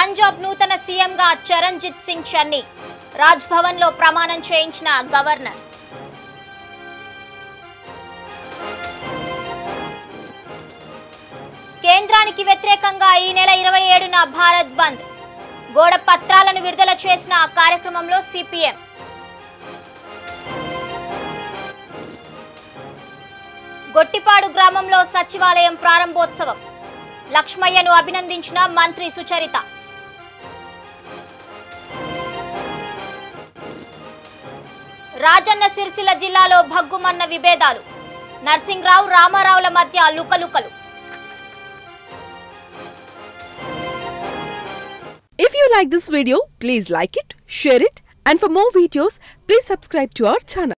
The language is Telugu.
పంజాబ్ నూతన సీఎంగా చరణ్జిత్ సింగ్ చన్నీ రాజ్భవన్లో ప్రమాణం చేయించిన గవర్నర్ కేంద్రానికి వ్యతిరేకంగా ఈ నెల ఇరవై ఏడున భారత్ బంద్ గోడ పత్రాలను విడుదల చేసిన ఆ కార్యక్రమంలో సిపిఎం గొట్టిపాడు గ్రామంలో సచివాలయం ప్రారంభోత్సవం లక్ష్మయ్యను అభినందించిన మంత్రి సుచరిత రాజన్న సిరిసిల్ల జిల్లాలో భగ్గుమన్న విభేదాలు నర్సింగ్రావు రామారావుల మధ్య లుకలుకలు If you like this video, please like it, share it, and for more videos, please subscribe to our channel.